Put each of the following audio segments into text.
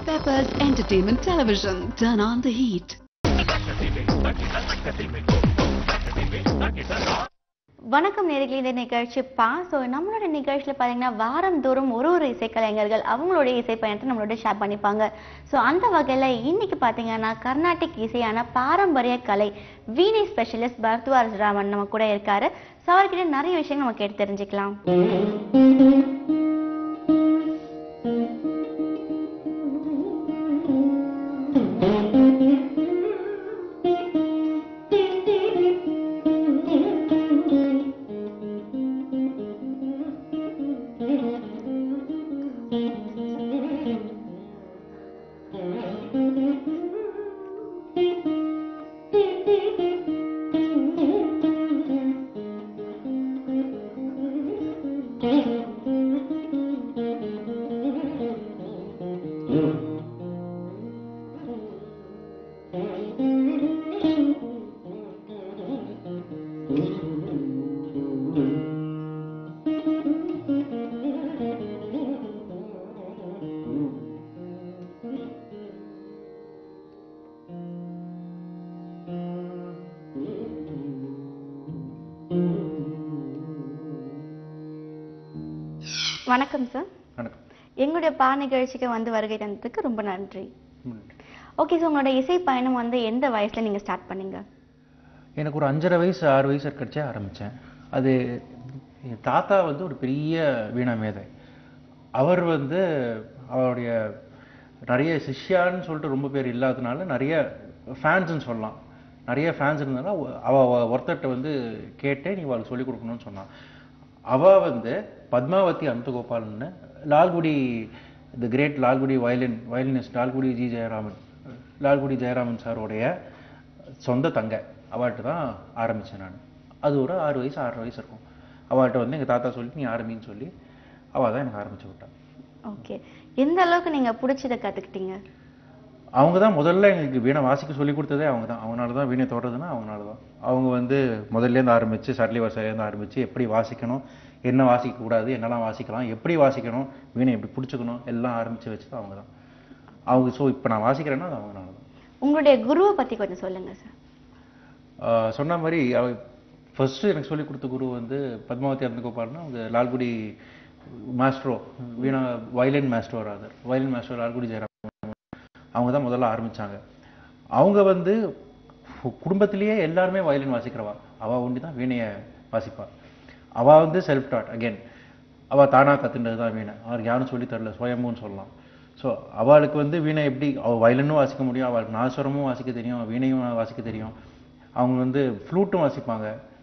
Peppers Entertainment Television. Turn on the heat. வணக்கம் நேர்களே இந்த நிகழ்ச்சி பா ஸோ நம்மளோட நிகழ்ச்சியில் பார்த்தீங்கன்னா வாரந்தோறும் ஒரு ஒரு இசைக்கலைஞர்கள் அவங்களுடைய இசை பயணத்தை நம்மளோட ஷேர் பண்ணிப்பாங்க ஸோ அந்த வகையில் இன்னைக்கு பார்த்தீங்கன்னா கர்நாடிக் இசையான பாரம்பரிய கலை வீணை ஸ்பெஷலிஸ்ட் பரத்வாஜ் ராமன் நம்ம கூட இருக்காரு ஸோ அவர்கிட்ட நிறைய விஷயங்கள் நம்ம கேட்டு தெரிஞ்சுக்கலாம் வணக்கம் சார் வணக்கம் எங்களுடைய பா நிகழ்ச்சிக்கு வந்து வருகை தந்ததுக்கு ரொம்ப நன்றி ம். ஓகே ஸோ உங்களோட இசை பயணம் வந்து எந்த வயசுல நீங்க ஸ்டார்ட் பண்ணீங்க எனக்கு ஒரு அஞ்சரை வயசு ஆறு வயசு இருக்கச்சே ஆரம்பித்தேன் அது என் தாத்தா வந்து ஒரு பெரிய வீணா மேதை அவர் வந்து அவருடைய நிறைய சிஷ்யான்னு சொல்லிட்டு ரொம்ப பேர் இல்லாததுனால நிறைய ஃபேன்ஸ்னு சொல்லலாம் நிறைய ஃபேன்ஸ் இருந்ததுனால அவ அவ ஒருத்தர்கிட்ட வந்து கேட்டே நீ அவளுக்கு சொல்லிக் கொடுக்கணும்னு சொன்னான் அவ வந்து பத்மாவதி அனந்தகோபால்னு Lalgudi the great Lalgudi violin violinist Lalgudi G Jayaraman Lalgudi Jayaraman சாரோடைய சொந்த தங்கை அவள்கிட்ட தான் ஆரம்பித்தேன் நான் அது ஒரு ஆறு வயசு ஆறரை வயசு இருக்கும் அவள்கிட்ட வந்து எங்கள் தாத்தா சொல்லி நீ ஆரம்பின்னு சொல்லி அவள் தான் எனக்கு ஆரம்பிச்சு விட்டா ஓகே எந்த அளவுக்கு நீங்க பிடிச்சதை கத்துக்கிட்டீங்க அவங்க தான் முதல்ல எங்களுக்கு வீணை வாசிக்க சொல்லி கொடுத்ததே அவங்க தான் அவங்களால தான் வீணை தொடர்றதுன்னா அவங்களால தான் அவங்க வந்து முதல்லேருந்து ஆரம்பித்து சரளி வரிசையிலேருந்து ஆரம்பித்து எப்படி வாசிக்கணும் என்ன வாசிக்கக்கூடாது என்னெல்லாம் வாசிக்கலாம் எப்படி வாசிக்கணும் வீணை எப்படி பிடிச்சிக்கணும் எல்லாம் ஆரம்பித்து வச்சது அவங்க தான் அவங்க ஸோ இப்போ நான் வாசிக்கிறேன்னா அது அவங்களால தான் உங்களுடைய குருவை பத்தி கொஞ்சம் சொல்லுங்க சார் ஆஹ் சொன்ன மாதிரி அவ ஃபர்ஸ்ட் எனக்கு சொல்லிக் கொடுத்த குரு வந்து பத்மாவதி அருந்தகோபால்னா அவங்க Lalgudi maestro veena violin maestro rather violin maestro Lalgudi Jayaram அவங்க தான் முதல்ல ஆரம்பிச்சாங்க அவங்க வந்து கு- குடும்பத்திலேயே எல்லாருமே வயலின் வாசிக்கிறவா அவ ஒண்டி தான் வீணையை வாசிப்பா அவ வந்து செல்ஃப் டாட் அகைன் அவ தானா கத்துனது தான் வீணை அவருக்கு யாரும் சொல்லி தரல சுயம்புன்னு சொல்லலாம் ஸோ அவளுக்கு வந்து வீணை எப்படி அவ வயலினும் வாசிக்க முடியும் அவளுக்கு நாசுரமும் வாசிக்க தெரியும் வீணையும் வாசிக்க தெரியும் அவங்க வந்து ஃப்ளூட்டும் வாசிப்பாங்க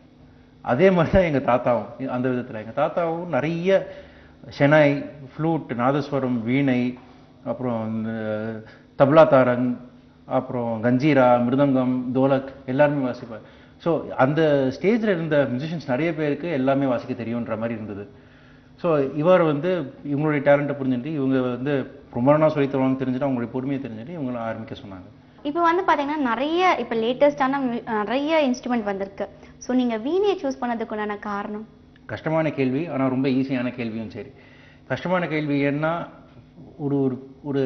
அதே மாதிரி தான் எங்கள் தாத்தாவும் இ- அந்த விதத்தில் எங்கள் தாத்தாவும் நிறைய ஷெனாய் ஃப்ளூட் நாதஸ்வரம் வீணை அப்புறம் இந்த தப்லா தாரங் அப்புறம் கஞ்சீரா மிருதங்கம் தோலக் எல்லாருமே வாசிப்பார் ஸோ அந்த ஸ்டேஜில் இருந்த மியூசிஷியன்ஸ் நிறைய பேருக்கு எல்லாமே வாசிக்க தெரியுன்ற மாதிரி இருந்தது ஸோ இவர் வந்து இவங்களுடைய டேலண்ட்டை புரிஞ்சுட்டு இவங்க வந்து ரொம்ப நாளாக சொல்லி தருவாங்க தெரிஞ்சுட்டு அவங்களுடைய பொறுமையை தெரிஞ்சுட்டு இவங்கள ஆரம்பிக்க சொன்னாங்க இப்போ வந்து பாத்தீங்கன்னா நிறைய இப்போ லேட்டஸ்டான நிறைய இன்ஸ்ட்ருமெண்ட் வந்திருக்கு ஸோ நீங்க வீணையை சூஸ் பண்ணதுக்குண்டான காரணம் கஷ்டமான கேள்வி ஆனால் ரொம்ப ஈஸியான கேள்வியும் சரி கஷ்டமான கேள்வி ஏன்னா ஒரு ஒரு ஒரு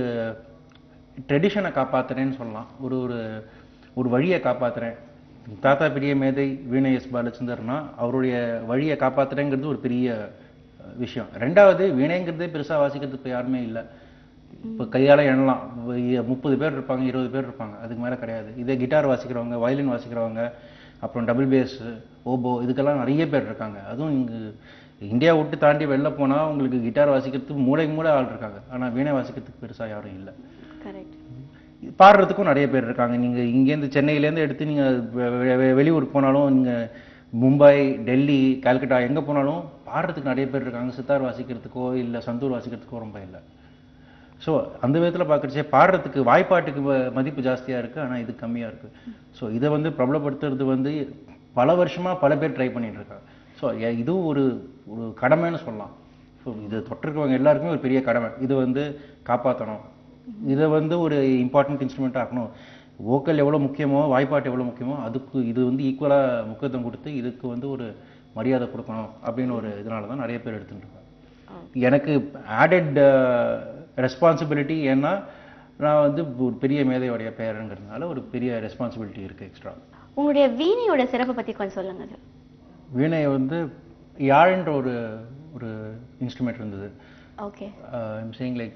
ட்ரெடிஷனை காப்பாத்துறேன்னு சொல்லலாம் ஒரு ஒரு ஒரு வழியை காப்பாத்துறேன் தாத்தா பெரிய மேதை வீணை எஸ் பாலச்சந்தர்னா அவருடைய வழியை காப்பாத்துறேங்கிறது ஒரு பெரிய அஹ், விஷயம் ரெண்டாவது வீணைங்கிறதே பெருசா வாசிக்கிறதுக்கு இப்போ யாருமே இல்லை இப்போ கையால எண்ணலாம் வ- முப்பது பேர் இருப்பாங்க இருபது பேர் இருப்பாங்க அதுக்கு மேல கிடையாது இதே கிட்டார் வாசிக்கிறவங்க வயலின் வாசிக்கிறவங்க அப்புறம் டபுள் பேஸ் ஓபோ இதுக்கெல்லாம் நிறைய பேர் இருக்காங்க அதுவும் இங்கு இந்தியா விட்டு தாண்டி வெளில போனா உங்களுக்கு கிட்டார் வாசிக்கிறதுக்கு மூளைக்கு மூளை ஆள் இருக்காங்க ஆனா வீணை வாசிக்கிறதுக்கு பெருசா யாரும் இல்லை கரெக்ட் பாடுறதுக்கும் நிறைய பேர் இருக்காங்க நீங்க இங்கேருந்து சென்னையிலேருந்து எடுத்து நீங்க வெ- வெ- வெ- வெளியூருக்கு போனாலும் நீங்க மும்பை டெல்லி கல்கட்டா எங்க போனாலும் பாடுறதுக்கு நிறைய பேர் இருக்காங்க சித்தார் வாசிக்கிறதுக்கோ இல்ல சந்தூர் வாசிக்கிறதுக்கோ ரொம்ப இல்லை ஸோ அந்த விதத்துல பார்க்கறச்சே பாடுறதுக்கு வாய்ப்பாட்டுக்கு ம- மதிப்பு ஜாஸ்தியா இருக்கு ஆனா இது கம்மியா இருக்கு ஸோ இதை வந்து பிரபலப்படுத்துறது வந்து பல வருஷமா பல பேர் ட்ரை பண்ணிட்டு இருக்காங்க ஸோ இதுவும் ஒரு ஒரு கடமைன்னு சொல்லலாம் ஸோ இது தொட்டிருக்கவங்க எல்லாருக்குமே ஒரு பெரிய கடமை இது வந்து காப்பாற்றணும் இதை வந்து ஒரு இம்பார்ட்டன்ட் இன்ஸ்ட்ருமெண்ட்டாக ஆக்கணும் வோக்கல் எவ்வளோ முக்கியமோ வாய்ப்பாட்டு எவ்வளோ முக்கியமோ அதுக்கு இது வந்து ஈக்குவலாக முக்கியத்துவம் கொடுத்து இதுக்கு வந்து ஒரு மரியாதை கொடுக்கணும் அப்படின்னு ஒரு இதனால தான் நிறைய பேர் எடுத்துட்டு இருக்காங்க எனக்கு ஆடட் ரெஸ்பான்சிபிலிட்டி ஏன்னா நான் வந்து ஒரு பெரிய மேதையோடைய பேரங்கிறதுனால ஒரு பெரிய ரெஸ்பான்சிபிலிட்டி இருக்குது எக்ஸ்ட்ரா உங்களுடைய வீணையோட சிறப்பை பத்தி கொஞ்சம் சொல்லுங்க சார் வீணை வந்து யாழ்ன்ற ஒரு ஒரு இன்ஸ்ட்ருமெண்ட் இருந்தது ஓகே ஐம் சேயிங் லைக்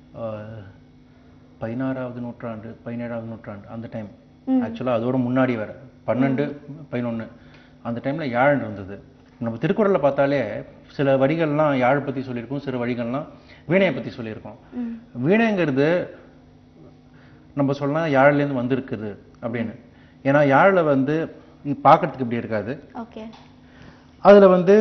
பதினாறாவது நூற்றாண்டு பதினேழாவது நூற்றாண்டு அந்த டைம் ஆக்சுவலாக அதோட முன்னாடி வர பன்னெண்டு பதினொன்று அந்த டைமில் யாழ் இருந்தது நம்ம திருக்குறளில் பார்த்தாலே சில வரிகள்லாம் யாழ் பற்றி சொல்லியிருக்கோம் சில வரிகள்லாம் வீணையை பற்றி சொல்லியிருக்கோம் வீணைங்கிறது நம்ம சொல்லலாம் யாழ்லேருந்து வந்திருக்குது அப்படின்னு ஏன்னா யாழில் வந்து பார்க்கறதுக்கு இப்படி இருக்காது ஓகே அதில் வந்து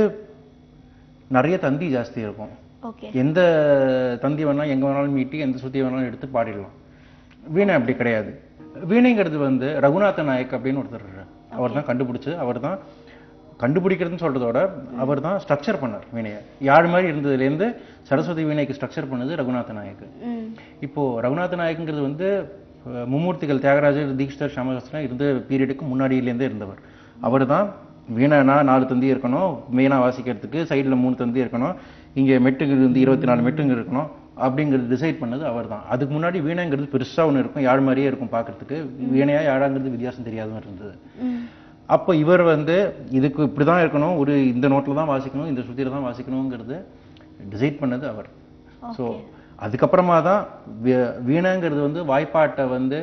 நிறைய தந்தி ஜாஸ்தி இருக்கும் ஓகே எந்த தந்தி வேணாலும் எங்கே வேணாலும் மீட்டி எந்த சுத்தி வேணாலும் எடுத்து பாடிடலாம் வீணை அப்படி கிடையாது வீணைங்கிறது வந்து ரகுநாத நாயக் அப்படின்னு ஒருத்தர் அவர் தான் கண்டுபிடிச்சு அவர் தான் கண்டுபிடிக்கிறதுன்னு சொல்றதோட அவர் தான் ஸ்ட்ரக்சர் பண்ணார் வீணையை யாழ் மாதிரி இருந்ததுலேருந்து சரஸ்வதி வீணைக்கு ஸ்ட்ரக்சர் பண்ணது ரகுநாத நாயக் ம் இப்போ ரகுநாத நாயக்குங்கிறது வந்து அஹ், மும்மூர்த்திகள் தியாகராஜர் தீக்ஷிதர் சமஹஸ்தனா இருந்த பீரியடுக்கு முன்னாடியிலேருந்தே இருந்தவர் அவர் தான் வீணைனா நாலு தந்தி இருக்கணும் மெயினாக வாசிக்கிறதுக்கு சைடில் மூணு தந்தி இருக்கணும் இங்கே மெட்டுங்க வந்து இருபத்தி நாலு மெட்டுங்க இருக்கணும் அப்படிங்கிறது டிசைட் பண்ணது அவர் தான் அதுக்கு முன்னாடி வீணைங்கிறது பெருசாக ஒன்று இருக்கும் யாழ் மாதிரியே இருக்கும் பார்க்கறதுக்கு வீணையா யாழாங்கிறது வித்தியாசம் தெரியாத மாதிரி இருந்தது ம் அப்போ இவர் வந்து இதுக்கு இப்படி தான் இருக்கணும் ஒரு இந்த நோட்டில் தான் வாசிக்கணும் இந்த சுத்தியில தான் வாசிக்கணுங்கிறது டிசைட் பண்ணது அவர் ஸோ அதுக்கப்புறமா தான் வீ- வீணைங்கிறது வந்து வாய்ப்பாட்டை வந்து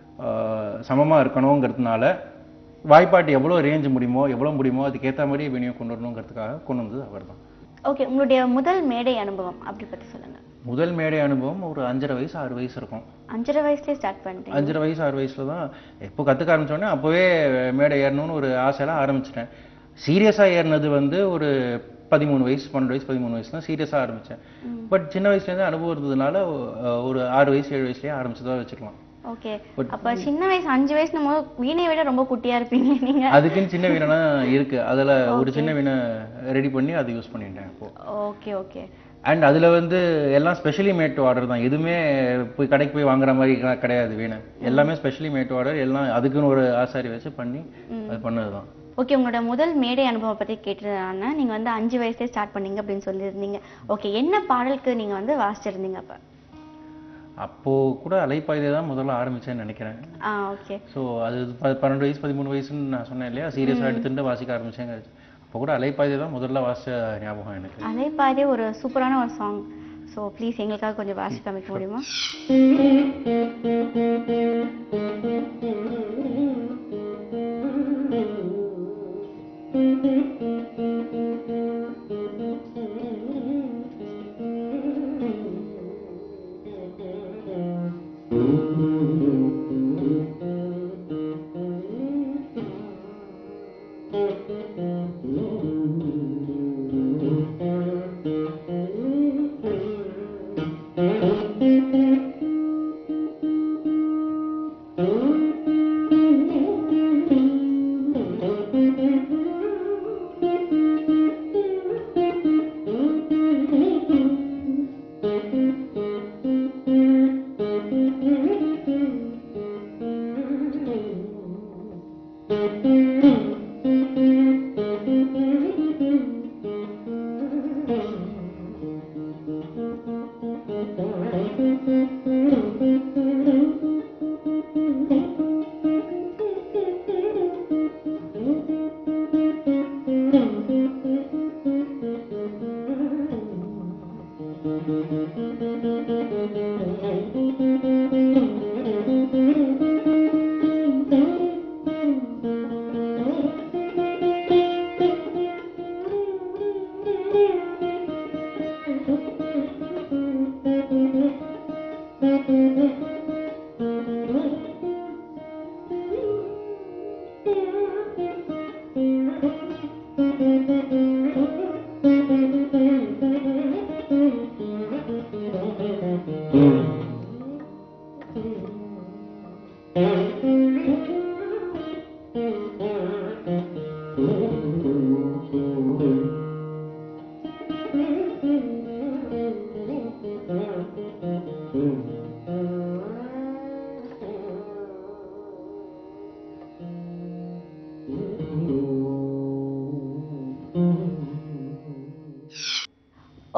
சமமாக இருக்கணுங்கிறதுனால வாய்ப்பாட்டு எவ்வளோ ரேஞ்ச் முடியுமோ எவ்வளோ முடியுமோ அதுக்கேற்ற மாதிரி வீணையை கொண்டு வரணுங்கிறதுக்காக கொண்டு வந்தது அவர் தான் ஓகே உங்களுடைய முதல் மேடை அனுபவம் அப்படி பத்தி சொல்லுங்க முதல் மேடை அனுபவம் ஒரு அஞ்சரை வயசு ஆறு வயசு இருக்கும் அஞ்சரை வயசுலயே ஸ்டார்ட் பண்ணிட்டீங்க அஞ்சரை வயசு ஆறு வயசுல தான் எப்போ கற்றுக்க ஆரம்பிச்சோடனே அப்போவே மேடை ஏறணும்னு ஒரு ஆசையெல்லாம் ஆரம்பிச்சிட்டேன் சீரியஸாக ஏறினது வந்து ஒரு பதிமூணு வயசு பன்னெண்டு வயசு பதிமூணு வயசு தான் சீரியஸாக ஆரம்பித்தேன் பட் சின்ன வயசுலேருந்து அனுபவம் இருந்ததுனால அஹ், ஒரு ஆறு வயசு ஏழு வயசுலேயே ஆரம்பிச்சதா வச்சுக்கலாம் ஓகே அப்ப சின்ன வயசு அஞ்சு வயசு நம்ம வீணையை விட ரொம்ப குட்டியா இருப்பீங்க நீங்க அதுக்குன்னு சின்ன வீணனா இருக்கு அதில் ஒரு சின்ன வீணை ரெடி பண்ணி அதை யூஸ் பண்ணிட்டேன் இப்போ ஓகே ஓகே அண்ட் அதில் வந்து எல்லாம் ஸ்பெஷலி மேட் ஆர்டர் தான் எதுவுமே போய் கடைக்கு போய் வாங்குற மாதிரி க- கிடையாது வீணை எல்லாமே ஸ்பெஷலி மேட் ஆர்டர் எல்லாம் அதுக்குன்னு ஒரு ஆசாரி வச்சு பண்ணி அது பண்ணது தான் ஓகே உங்களோட முதல் மேடை அனுபவம் பத்தி கேட்டிருந்தாங்க நீங்க வந்து அஞ்சு வயசுலயே ஸ்டார்ட் பண்ணீங்க அப்படின்னு சொல்லியிருந்தீங்க ஓகே என்ன பாடலுக்கு நீங்க வந்து வாசிச்சிருந்தீங்க அப்ப அப்போ கூட அலைப்பாய்தே தான் முதல்ல ஆரம்பிச்சேன்னு நினைக்கிறேன் ஆ ஓகே ஸோ அது ப- பன்னெண்டு வயசு பதிமூணு வயசுன்னு நான் சொன்னேன் இல்லையா சீரியஸாக எடுத்துட்டு வாசிக்க ஆரம்பிச்சேங்க அப்போ கூட அலைப்பாய்தே தான் முதல்ல வாசிச்ச ஞாபகம் எனக்கு அலைப்பாதே ஒரு சூப்பரான ஒரு சாங் ஸோ ப்ளீஸ் எங்களுக்காக கொஞ்சம் வாசி காமிக்க முடியுமா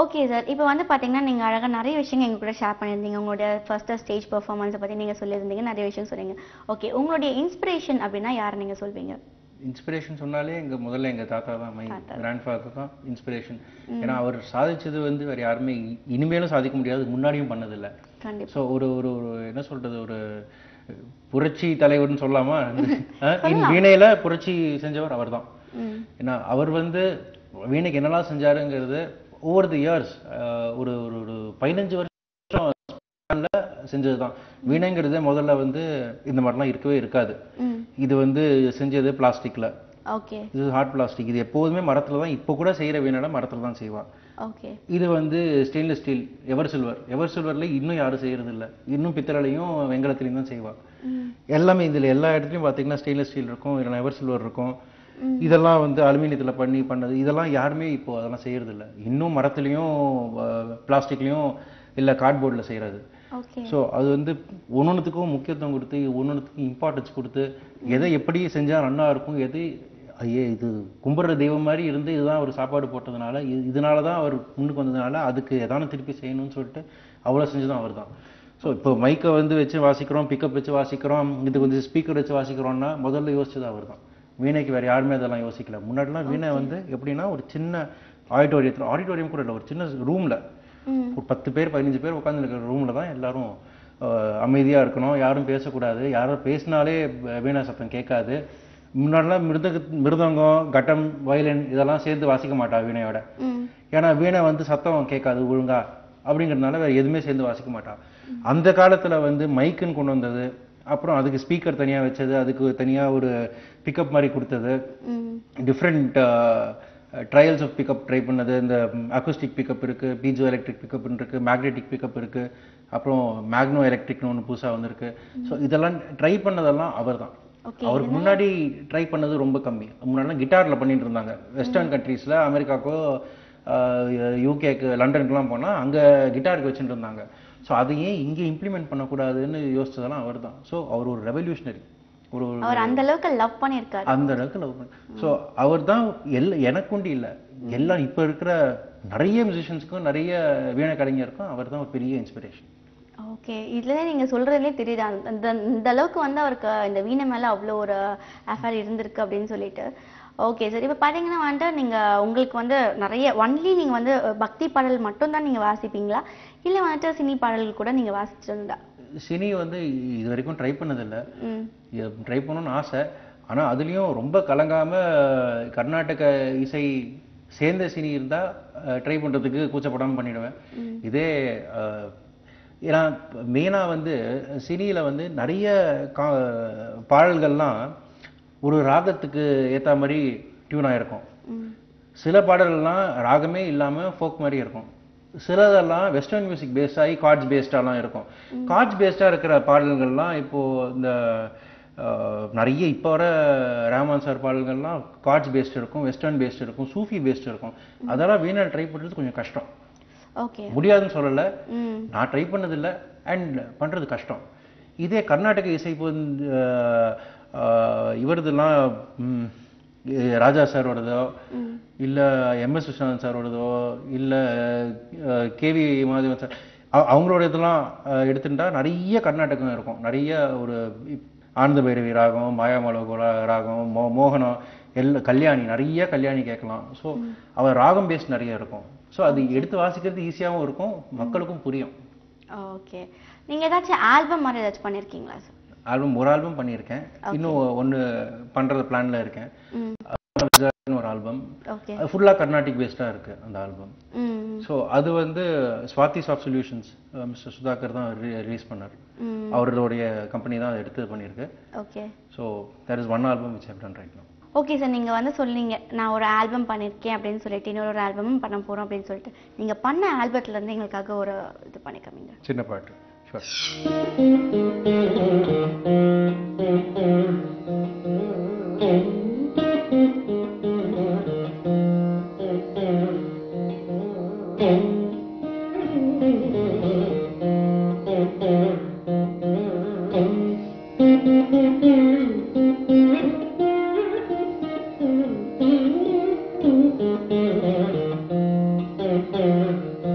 ஓகே சார் இப்போ வந்து பார்த்தீங்கன்னா நீங்கள் அழகாக நிறைய விஷயங்கள் எங்க கூட ஷேர் பண்ணியிருந்தீங்க உங்களுடைய ஃபர்ஸ்ட் ஸ்டேஜ் பெர்ஃபார்மன்ஸை பற்றி நீங்கள் சொல்லியிருந்தீங்க நிறைய விஷயம் சொன்னீங்க ஓகே உங்களுடைய இன்ஸ்பிரேஷன் அப்படின்னா யாரை நீங்கள் சொல்வீங்க இன்ஸ்பிரேஷன் சொன்னாலே எங்க முதல்ல எங்க தாத்தா தான் மை தாத்தா. கிராண்ட் ஃபாதர் தான் இன்ஸ்பிரேஷன் ஏன்னா அவர் சாதிச்சது வந்து வேற யாருமே இ- இனிமேலும் சாதிக்க முடியாது முன்னாடியும் பண்ணதில்ல கண்டிப்பா ஸோ ஒரு ஒரு ஒரு என்ன சொல்றது ஒரு புரட்சி தலைவர்னு சொல்லலாமா அஹ், இன் வீணையில புரட்சி செஞ்சவர் அவர்தான் ம் ஏன்னா அவர் வந்து வீணைக்கு என்னெல்லாம் செஞ்சாருங்கிறது ஓவர் தி இயர்ஸ் ஒரு ஒரு ஒரு பதினஞ்சு வருஷம் செஞ்சதுதான் வீணைங்கிறது முதல்ல வந்து இந்த மாதிரிலாம் இருக்கவே இருக்காது ம் இது வந்து செஞ்சது பிளாஸ்டிக்ல ஓகே இது ஹார்ட் பிளாஸ்டிக் இது எப்போதுமே மரத்துல தான் இப்போ கூட செய்யற வீணை மரத்துல தான் செய்வான் ஓகே இது வந்து stainless steel ever silver ever சில்வர்ல இன்னும் யாரும் செய்யறது இல்ல இன்னும் பித்தளையும் வெங்கலத்திலையும் தான் செய்வா ம் எல்லாமே இதுல எல்லா இடத்துலயும் பாத்தீங்கன்னா ஸ்டெயின்லெஸ் ஸ்டீல் இருக்கும் இல்லைன்னா எவர் சில்வர் இருக்கும் இதெல்லாம் வந்து அலுமினியத்துல பண்ணி பண்ணது இதெல்லாம் யாருமே இப்போ அதெல்லாம் செய்யறது இல்ல இன்னும் மரத்துலயும் பிளாஸ்டிக்லயும் இல்ல கார்ட்போர்டில் செய்யறது ஓகே ஸோ அது வந்து ஒன்னொன்றுத்துக்கும் முக்கியத்துவம் கொடுத்து ஒன்னொன்றுத்துக்கும் இம்பார்ட்டன்ஸ் கொடுத்து எதை எப்படி செஞ்சா நன்னா இருக்கும் எது ஐயே இது கும்பிட்ற தெய்வம் மாதிரி இருந்து இதுதான் அவர் சாப்பாடு போட்டதுனால இது இதனால தான் அவர் முன்னுக்கு வந்ததுனால அதுக்கு எதான திருப்பி செய்யணும்னு சொல்லிட்டு அவ்வளோ செஞ்சதும் அவர் தான் ஸோ இப்போ மைக்கை வந்து வச்சு வாசிக்கிறோம் பிக்கப் வச்சு வாசிக்கிறோம் இது வந்து ஸ்பீக்கர் வச்சு வாசிக்கிறோம்னா முதல்ல யோசிச்சது அவர் தான் வீணைக்கு வேற யாருமே அதெல்லாம் யோசிக்கல முன்னாடிலாம் வீணை வந்து எப்படின்னா ஒரு சின்ன ஆடிட்டோரியத்தில் ஆடிட்டோரியம் கூட இல்லை ஒரு சின்ன ரூம்ல ம் ஒரு பத்து பேர் பதினஞ்சு பேர் உட்கார்ந்து இருக்கிற ரூம்ல தான் எல்லாரும் அஹ், அமைதியா இருக்கணும் யாரும் பேசக்கூடாது யாரும் பேசினாலே வ- வீணை சத்தம் கேட்காது முன்னாடிலாம் மிருதக மிருதங்கம் கட்டம் வயலின் இதெல்லாம் சேர்ந்து வாசிக்க மாட்டா வீணையோட ம் ஏன்னா வீணை வந்து சத்தம் கேட்காது ஒழுங்கா அப்படிங்கிறதுனால வேற எதுவுமே சேர்ந்து வாசிக்க மாட்டா அந்த காலத்துல வந்து மைக்குன்னு கொண்டு வந்தது அப்புறம் அதுக்கு ஸ்பீக்கர் தனியா வச்சது அதுக்கு தனியா ஒரு பிக்கப் மாதிரி கொடுத்தது hmm different trials of pickup try பண்ணது இந்த அக்குஸ்டிக் பிக்கப் இருக்கு பீஜோ எலக்ட்ரிக் பிக்கப் இருக்கு மேக்னெட்டிக் பிக்கப் இருக்கு அப்புறம் மேக்னோ எலக்ட்ரிக்னு ஒன்று புதுசா வந்திருக்கு ஸோ இதெல்லாம் ட்ரை பண்ணதெல்லாம் அவர்தான் ஓகே அவருக்கு முன்னாடி ட்ரை பண்ணது ரொம்ப கம்மி முன்னாடிலாம் கிட்டார்ல பண்ணிட்டு இருந்தாங்க வெஸ்டர்ன் கண்ட்ரீஸ்ல அமெரிக்காக்கோ யூகேக்கு லண்டனுக்குலாம் போனா அங்க கிட்டாருக்கு வச்சுட்டு இருந்தாங்க ஸோ அதை ஏன் இங்கே இம்ப்ளிமெண்ட் பண்ணக்கூடாதுன்னு யோசிச்சதெல்லாம் அவர் தான் ஸோ அவர் ஒரு ரெவல்யூஷனரி ஒரு ஒரு அவர் அந்த அளவுக்கு லவ் பண்ணியிருக்காரு அந்த அளவுக்கு லவ் பண்ண ஸோ அவர் தான் எல்லா எனக்குண்டு இல்லை எல்லாம் இப்போ இருக்கிற நிறைய மியூசிஷியன்ஸ்க்கும் நிறைய வீணை கலைஞருக்கும் அவர் தான் ஒரு பெரிய இன்ஸ்பிரேஷன் ஓகே இதுலயே நீங்க சொல்றதுலயே தெரியுது அந்த- இந்த இந்த அளவுக்கு வந்து அவருக்கு இந்த வீணை மேல அவ்வளோ ஒரு அஃபேர் இருந்திருக்கு அப்படின்னு சொல்லிட்டு ஓகே சார் இப்போ பார்த்தீங்கன்னா வந்துட்டு நீங்க உங்களுக்கு வந்து நிறைய ஒன்லி நீங்க வந்து பக்தி பாடல் மட்டும் தான் நீங்க வாசிப்பீங்களா இல்ல வந்துட்டு சினி பாடல்கள் கூட நீங்க வாசிச்சிருந்தா சினி வந்து இது வரைக்கும் ட்ரை பண்ணதில்லை ம் ட்ரை பண்ணணும்னு ஆசை ஆனா அதுலயும் ரொம்ப கலங்காம கர்நாடக இசை சேர்ந்த சினி இருந்தா ட்ரை பண்றதுக்கு கூச்சப்படாம பண்ணிடுவேன் இதே அஹ், ஏன்னா மெயினா வந்து சினியில வந்து நிறைய கா- பாடல்கள்லாம் ஒரு ராகத்துக்கு ஏத்த மாதிரி டியூன் ஆயிருக்கும் ம் சில பாடல்கள்லாம் ராகமே இல்லாம ஃபோக் மாதிரி இருக்கும் சிலதெல்லாம் வெஸ்டர்ன் மியூசிக் பேஸ்ட் ஆகி கார்ட்ஸ் பேஸ்டாலாம் இருக்கும் கார்ட்ஸ் பேஸ்டா இருக்கிற பாடல்கள்லாம் இப்போ இந்த அஹ், நிறைய இப்போ வர ரஹ்மான் சார் பாடல்கள்லாம் கார்ட்ஸ் பேஸ்ட் இருக்கும் வெஸ்டர்ன் பேஸ்ட் இருக்கும் சூஃபி பேஸ்ட் இருக்கும் அதெல்லாம் வீணா ட்ரை பண்றது கொஞ்சம் கஷ்டம் ஓகே முடியாதுன்னு சொல்லல ம் நான் ட்ரை பண்ணதில்லை அண்ட் பண்றது கஷ்டம் இதே கர்நாடக இசை இப்போ வந்து, அஹ், அஹ், இவரதெல்லாம் ம், இ- ராஜா சாரோடதோ ம் இல்ல எம் எஸ் விஸ்வநாதன் சாரோடதோ இல்ல கேவி மாதவன் சார் அவ- அவங்களோட இதெல்லாம் அஹ், எடுத்துட்டா நிறைய கர்நாடகம் இருக்கும் நிறைய ஒரு இப்- ஆனந்த பைரவி ராகம் மாயாமலோக ராகம் மோ மோகனம் எல்லா கல்யாணி நிறைய கல்யாணி கேட்கலாம் ஸோ அவர் ராகம் பேஸ்ட் நிறைய இருக்கும் ஸோ அது எடுத்து வாசிக்கிறது ஈஸியாகவும் இருக்கும் மக்களுக்கும் புரியும் ஓகே நீங்க ஏதாச்சும் ஆல்பம் மாதிரி ஏதாச்சும் பண்ணிருக்கீங்களா சார் ஆல்பம் ஒரு ஆல்பம் பண்ணியிருக்கேன் இன்னும் ஒன்னு பண்றது பிளான்ல இருக்கேன் ம் அதுன்னு ஒரு ஆல்பம் ஓகே அது ஃபுல்லா கர்நாடிக் பேஸ்டா இருக்கு அந்த ஆல்பம் ம் ஸோ அது வந்து Swathi soft solutions mister Sudhakar தான் ரிலீஸ் பண்ணார் ம் அவருடைய கம்பெனி தான் அதை எடுத்து பண்ணியிருக்கு okay so there is one album which have done right no okay sir நீங்கள் வந்து சொன்னீங்க நான் ஒரு ஆல்பம் பண்ணியிருக்கேன் அப்படின்னு சொல்லிட்டு இன்னொரு ஒரு ஆல்பமும் பண்ண போகிறோம் அப்படின்னு சொல்லிட்டு நீங்கள் பண்ண ஆல்பத்துல இருந்து எங்களுக்காக ஒரு இது பண்ணி காமிங்க சின்ன பாட்டு ஷுவர் Thank you.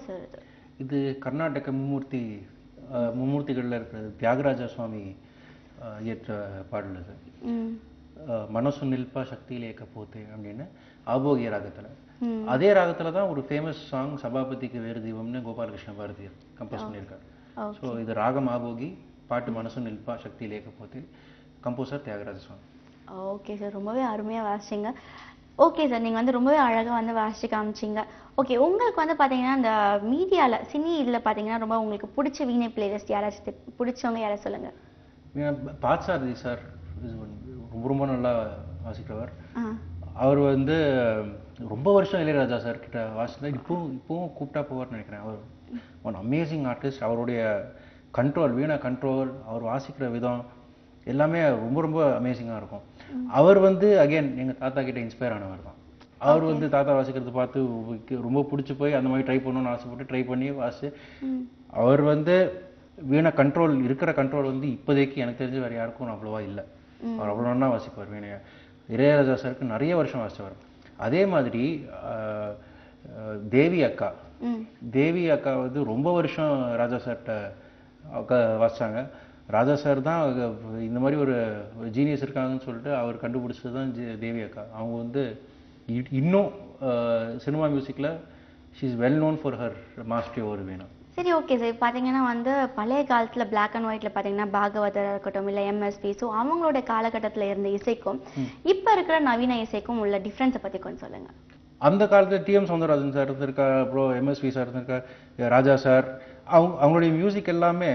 சார் இது இது கர்நாடக மும்மூர்த்தி அஹ், மும்மூர்த்திகள்ல இருக்கிறது தியாகராஜா சுவாமி அஹ், இயற்ற பாடல் இது ம் அஹ், மனசு நில்பா சக்தி லேக்கப்போத்தே அப்படின்னு ஆபோகிய ராகத்துல ம். அதே ராகத்துல தான் ஒரு ஃபேமஸ் சாங் சபாபதிக்கு வேறு தீபம்னு கோபாலகிருஷ்ண பாரதியார் கம்போஸ் பண்ணியிருக்காரு ஓகே ஸோ இது ராகம் ஆபோகி பாட்டு மனசு நில்பா சக்தி லேக்கப்போத்தே composer Thyagaraja Swami okay sir ரொம்பவே அருமையா வாசிச்சீங்க ஓகே சார் நீங்க வந்து ரொம்பவே அழகா வந்து வாசிச்சு காமிச்சீங்க ஓகே உங்களுக்கு வந்து பாத்தீங்கன்னா இந்த மீடியால சினி இதுல பாத்தீங்கன்னா ரொம்ப உங்களுக்கு பிடிச்ச வீணை பிளேலிஸ்ட் யாராச்சும் தெ- பிடிச்சவங்க யாரை சொல்லுங்க பாட்சாரதி சார் இது வந்து ரொம்ப ரொம்ப நல்லா வாசிக்கிறவர் ஆ அவர் வந்து ரொம்ப வருஷம் இளையராஜா சார் கிட்ட வாசித்தா இப்பவும் இப்பவும் கூப்பிட்டா போவார்னு நினைக்கிறேன் அவர் ஒன் அமேசிங் ஆர்டிஸ்ட் அவருடைய கண்ட்ரோல் வீணா கண்ட்ரோல் அவர் வாசிக்கிற விதம் எல்லாமே ரொம்ப ரொம்ப அமேசிங்காக இருக்கும் அவர் வந்து அகைன் எங்கள் தாத்தா கிட்ட இன்ஸ்பயர் ஆனவர் தான் அவர் வந்து தாத்தா வாசிக்கிறது பார்த்து உனக்கு ரொம்ப பிடிச்சி போய் அந்த மாதிரி ட்ரை பண்ணணும்னு ஆசைப்பட்டு ட்ரை பண்ணி வாசி ம் அவர் வந்து வீணை கண்ட்ரோல் இருக்கிற கண்ட்ரோல் வந்து இப்போதைக்கு எனக்கு தெரிஞ்சு வேற யாருக்கும் அவ்வளோவா இல்லை அவர் அவ்வளோ நல்லா வாசிப்பார் வீணையை இளையராஜா சாருக்கு நிறைய வருஷம் வாசிச்சவர் அதே மாதிரி ஆஹ், ஆஹ், தேவி அக்கா ம் தேவி அக்கா வந்து ரொம்ப வருஷம் ராஜா சார்கிட்ட அக்கா வாசிச்சாங்க ராஜா சார் தான் அவங்க இந்த மாதிரி ஒரு ஜீனியஸ் இருக்காங்கன்னு சொல்லிட்டு அவர் கண்டுபிடிச்சது தான் ஜே- தேவி அக்கா அவங்க வந்து இ- இன்னும் சினிமா மியூசிக்கில் she is well known for her mastery over veena சரி ஓகே சார் பார்த்தீங்கன்னா வந்து பழைய காலத்துல Black அண்ட் ஒயிட்ல பார்த்தீங்கன்னா பாகவதர் இருக்கட்டும் இல்லை எம்எஸ்பி ஸோ அவங்களோட காலகட்டத்துல இருந்த இசைக்கும் இப்போ இருக்கிற நவீன இசைக்கும் உள்ள டிஃப்ரென்ஸை பத்தி கொஞ்சம் சொல்லுங்க அந்த காலத்துல டிஎம் சௌந்தரராஜன் சார் இருந்திருக்கார் அப்புறம் எம்எஸ்வி சார் இருந்திருக்கார் ராஜா சார் அவங்க அவங்களுடைய மியூசிக் எல்லாமே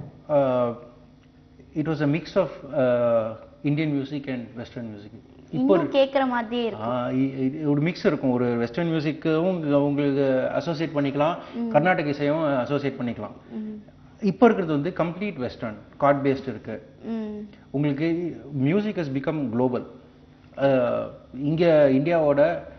it was a mix of Indian music and western music இப்போ இன்னும் கேட்குற மாதிரியே இருக்கு ஆஹ் இ- இ- ஒரு மிக்ஸ் இருக்கும் ஒரு வெஸ்டர்ன் மியூசிக்கும் உங்களுக்கு அசோசியேட் பண்ணிக்கலாம் கர்நாடக இசையும் அசோசியேட் பண்ணிக்கலாம் ம் இப்போ இருக்கிறது வந்து கம்ப்ளீட் வெஸ்டர்ன் கார்ட் பேஸ்ட் இருக்கு ம் உங்களுக்கு மியூசிக் has பிகம் குளோபல் இங்கே இந்தியாவோட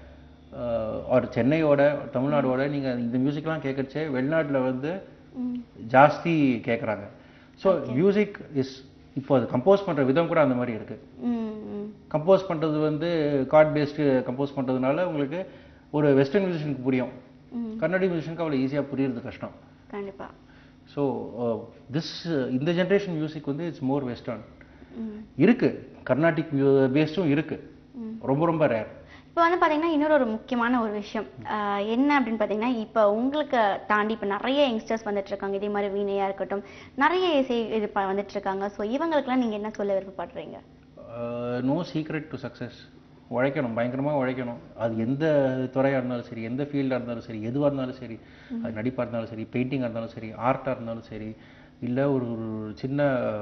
ஒரு சென்னையோட தமிழ்நாடோட நீங்கள் இந்த மியூசிக்லாம் கேட்கறச்சே வெளிநாட்டில் வந்து ம் ஜாஸ்தி கேட்குறாங்க ஸோ மியூசிக் இஸ் இப்போ அது கம்போஸ் பண்ணுற விதம் கூட அந்த மாதிரி இருக்கு ம் ம் கம்போஸ் பண்ணுறது வந்து கார்ட் பேஸ்டு கம்போஸ் பண்ணுறதுனால உங்களுக்கு ஒரு வெஸ்டர்ன் மியூசிஷனுக்கு புரியும் ம் கன்னடி மியூசிஷனுக்கு அவ்வளோ ஈஸியாக புரியுறது கஷ்டம் கண்டிப்பா ஸோ திஸ் இந்த ஜென்ரேஷன் மியூசிக் வந்து இட்ஸ் மோர் வெஸ்டர்ன் ம் இருக்கு கர்நாடிக் பேஸ்டும் இருக்கு ம். ரொம்ப ரொம்ப ரேர் இப்போ வந்து பாத்தீங்கன்னா இன்னொரு ஒரு முக்கியமான ஒரு விஷயம் ஆஹ் என்ன அப்படின்னு பார்த்தீங்கன்னா இப்போ உங்களுக்கு தாண்டி இப்போ நிறைய யங்ஸ்டர்ஸ் வந்துட்டு இருக்காங்க இதே மாதிரி வீணையா இருக்கட்டும் நிறைய இசை இது ப- வந்துட்டு இருக்காங்க ஸோ இவங்களுக்குலாம் நீங்க என்ன சொல்ல விருப்பப்படுறீங்க நோ சீக்ரெட் டு சக்ஸஸ் உழைக்கணும் பயங்கரமாக உழைக்கணும் அது எந்த துறையாக இருந்தாலும் சரி எந்த ஃபீல்டாக இருந்தாலும் சரி எதுவாக இருந்தாலும் சரி அது நடிப்பாக இருந்தாலும் சரி பெயிண்டிங்காக இருந்தாலும் சரி ஆர்ட்டாக இருந்தாலும் சரி இல்லை ஒரு ஒரு சின்ன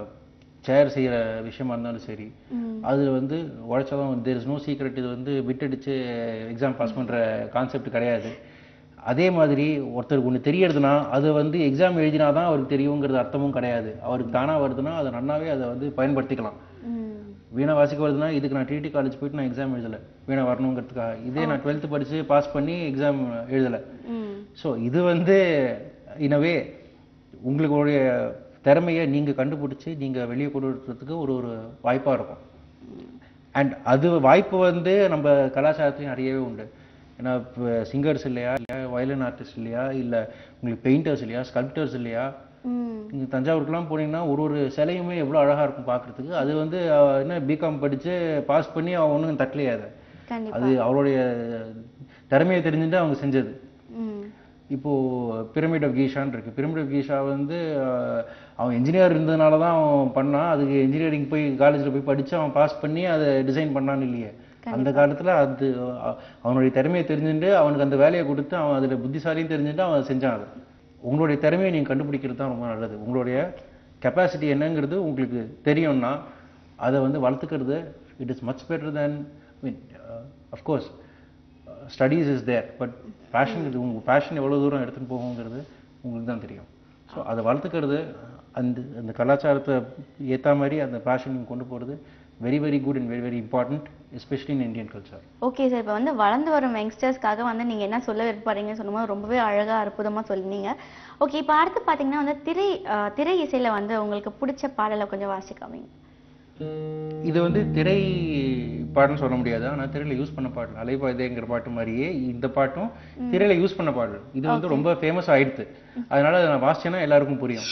சேர் செய்கிற விஷயமா இருந்தாலும் சரி ம் அதில் வந்து உழைச்சாதான் தேர் இஸ் நோ சீக்ரெட் இது வந்து பிட் அடிச்சு எக்ஸாம் பாஸ் பண்ணுற கான்செப்ட் கிடையாது அதே மாதிரி ஒருத்தருக்கு ஒன்று தெரியறதுனா அது வந்து எக்ஸாம் எழுதினா தான் அவருக்கு தெரியுங்கிறது அர்த்தமும் கிடையாது அவருக்கு தானாக வருதுன்னா அதை நன்னாவே அதை வந்து பயன்படுத்திக்கலாம் ம் வீணை வாசிக்க வருதுன்னா இதுக்கு நான் டிடி காலேஜ் போயிட்டு நான் எக்ஸாம் எழுதலை வீணை வரணுங்கிறதுக்காக இதே நான் டுவெல்த்து படித்து பாஸ் பண்ணி எக்ஸாம் எழுதலை ம் ஸோ இது வந்து இனவே உங்களுடைய திறமையை நீங்கள் கண்டுபிடிச்சி நீங்கள் வெளியே கொண்டு வரதுக்கு ஒரு ஒரு வாய்ப்பாக இருக்கும் அண்ட் அது வாய்ப்பு வந்து நம்ம கலாச்சாரத்துலையும் நிறையவே உண்டு ஏன்னா இப்போ சிங்கர்ஸ் இல்லையா இல்லை வயலின் ஆர்டிஸ்ட் இல்லையா இல்லை உங்களுக்கு பெயிண்டர்ஸ் இல்லையா ஸ்கல்ப்டர்ஸ் இல்லையா ம் நீங்கள் தஞ்சாவூருக்குலாம் போனீங்கன்னா ஒரு ஒரு சிலையுமே எவ்வளோ அழகாக இருக்கும் பார்க்குறதுக்கு அது வந்து அவ என்ன பிகாம் படித்து பாஸ் பண்ணி அவன் ஒன்றும் தட்டலையே அதை கண்டிப்பா அது அவருடைய திறமையை தெரிஞ்சுட்டு அவங்க செஞ்சது ம் இப்போ பிரமிட் ஆஃப் கீஷான்னு இருக்கு பிரமிட் ஆஃப் கீஷா வந்து அஹ், அவன் இன்ஜினியர் இருந்ததுனால தான் அவன் பண்ணான் அதுக்கு இன்ஜினியரிங் போய் காலேஜில் போய் படிச்சு அவன் பாஸ் பண்ணி அதை டிசைன் பண்ணான்னு இல்லையே அந்த காலத்துல அது அ- அவனுடைய திறமையை தெரிஞ்சுட்டு அவனுக்கு அந்த வேலையை கொடுத்து அவன் அதுல புத்திசாலியும் தெரிஞ்சுட்டு அவன் செஞ்சான் அதை உங்களுடைய திறமையை நீங்க கண்டுபிடிக்கிறது தான் ரொம்ப நல்லது உங்களுடைய கெப்பாசிட்டி என்னங்கிறது உங்களுக்கு தெரியும்னா அதை வந்து வளர்த்துக்கிறது it is much better than mean of course studies is there but passion இது உங்கள் பேஷன் எவ்வளோ தூரம் எடுத்துன்னு போகுங்கிறது உங்களுக்கு தான் தெரியும் ஸோ அதை வளர்த்துக்கிறது அந்த அந்த கலாச்சாரத்தை ஏற்ற மாதிரி அந்த பேஷன் கொண்டு போகிறது very very good and very very important especially in Indian culture okay sir இப்போ வந்து வளர்ந்து வரும் யங்ஸ்டர்ஸ்க்காக வந்து நீங்க என்ன சொல்ல விருப்பறீங்கன்னு சொல்லும்போது ரொம்பவே அழகா அற்புதமா சொன்னீங்க ஓகே இப்போ அடுத்து பாத்தீங்கன்னா வந்து திரை அஹ், திரை இசையில வந்து உங்களுக்கு பிடிச்ச பாடலை கொஞ்சம் வாசிக்காமீங்க இது வந்து திரை பாட்டுன்னு சொல்ல முடியாது ஆனா திரையில யூஸ் பண்ண பாடல் அலைபாய்தேங்கிற பாட்டு மாதிரியே இந்த பாட்டும் திரையில யூஸ் பண்ண பாடல் இது வந்து ரொம்ப ஃபேமஸ் ஆயிடுது அதனால அதை நான் வாசிச்சேன்னா எல்லாருக்கும் புரியும்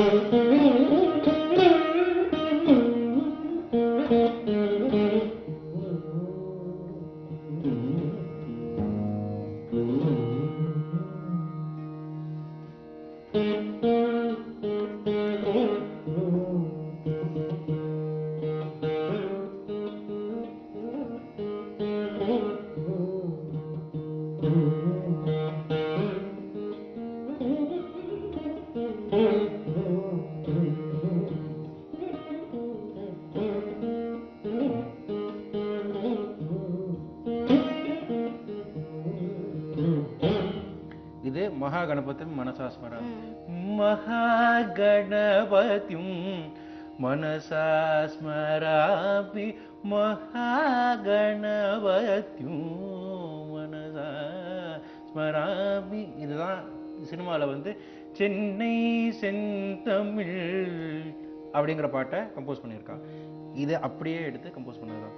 இது மகா கணபதி மனசா ஸ்மரா மகா கணபதியும் மனசா ஸ்மராபி மகா கணபதியும் மனசா ஸ்மராபி இதுதான் சினிமாவில் வந்து சென்னை செந்தமிழ் அப்படிங்கிற பாட்டை கம்போஸ் பண்ணியிருக்கான் இதை அப்படியே எடுத்து கம்போஸ் பண்ணதுதான்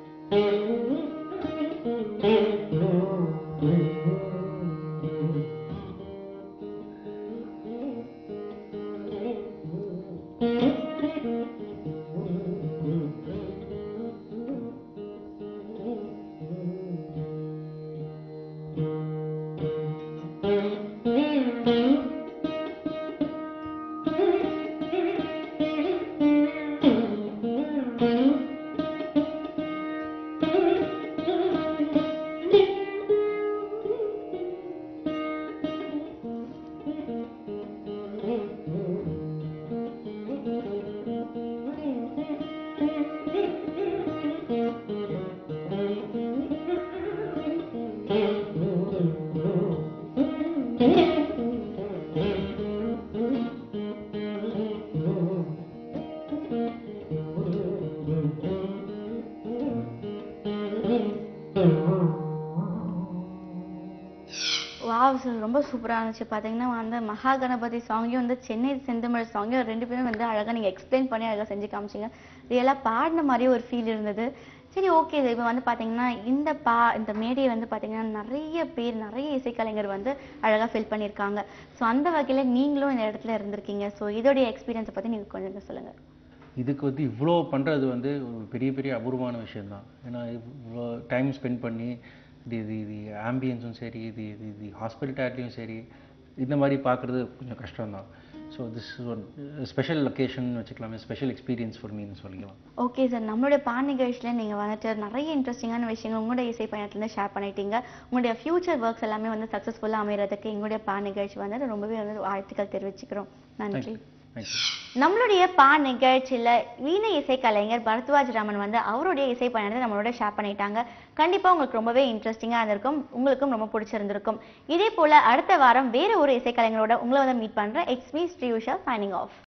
வாவ் சார் ரொம்ப சூப்பராக இருந்துச்சு பார்த்தீங்கன்னா அந்த மகா கணபதி சாங்கையும் வந்து சென்னை செந்தமிழ் சாங்கையும் ரெண்டு பேரும் வந்து அழகாக நீங்கள் எக்ஸ்பிளைன் பண்ணி அழகாக செஞ்சு காமிச்சிங்க ரியலாக பாடின மாதிரியே ஒரு ஃபீல் இருந்தது சரி ஓகே இப்போ வந்து பார்த்தீங்கன்னா இந்த பா இந்த மேடையை வந்து பார்த்தீங்கன்னா நிறைய பேர் நிறைய இசைக்கலைஞர் வந்து அழகாக ஃபில் பண்ணியிருக்காங்க ஸோ அந்த வகையில் நீங்களும் இந்த இடத்துல இருந்திருக்கீங்க ஸோ இதோடைய எக்ஸ்பீரியன்ஸை பற்றி நீங்கள் கொஞ்சம் சொல்லுங்கள் இதுக்கு வந்து இவ்வளோ பண்ணுறது வந்து ஒரு பெரிய பெரிய அபூர்வமான விஷயம்தான் ஏன்னா இவ்வளோ டைம் ஸ்பெண்ட் பண்ணி இது இது இது ஆம்பியன்ஸும் சரி இது இது இது ஹாஸ்பிட்டாலிட்டியும் சரி இந்த மாதிரி பார்க்குறது கொஞ்சம் கஷ்டம்தான் so this is one special location வச்சுக்கலாமே ஸ்பெஷல் எக்ஸ்பீரியன்ஸ் ஃபார் மீன்னு சொல்லிக்கலாம் ஓகே சார் நம்மளுடைய பா நிகழ்ச்சியில் நீங்கள் வந்துட்டு நிறைய இன்ட்ரெஸ்டிங்கான விஷயங்கள் உங்களுடைய இசை பயணத்துலேருந்து ஷேர் பண்ணிட்டீங்க உங்களுடைய ஃபியூச்சர் ஒர்க்ஸ் எல்லாமே வந்து சக்ஸஸ்ஃபுல்லாக அமைகிறதுக்கு எங்களுடைய பா நிகழ்ச்சி வந்து ரொம்பவே வந்து வாழ்த்துக்கள் தெரிவிச்சுக்கிறோம் நன்றி தேங்க்யூ நம்மளுடைய பா நிகழ்ச்சியில் வீணை இசை கலைஞர் பரத்வாஜ் ராமன் வந்து அவருடைய இசை பயணத்தை நம்மளோட ஷேர் பண்ணிட்டாங்க கண்டிப்பாக உங்களுக்கு ரொம்பவே இன்ட்ரெஸ்டிங்காக இருந்திருக்கும் உங்களுக்கும் ரொம்ப பிடிச்சிருந்திருக்கும் இதே போல் அடுத்த வாரம் வேறு ஒரு இசைக்கலைஞரோட உங்களை வந்து மீட் பண்ணுறேன் it's me Sri Usha signing of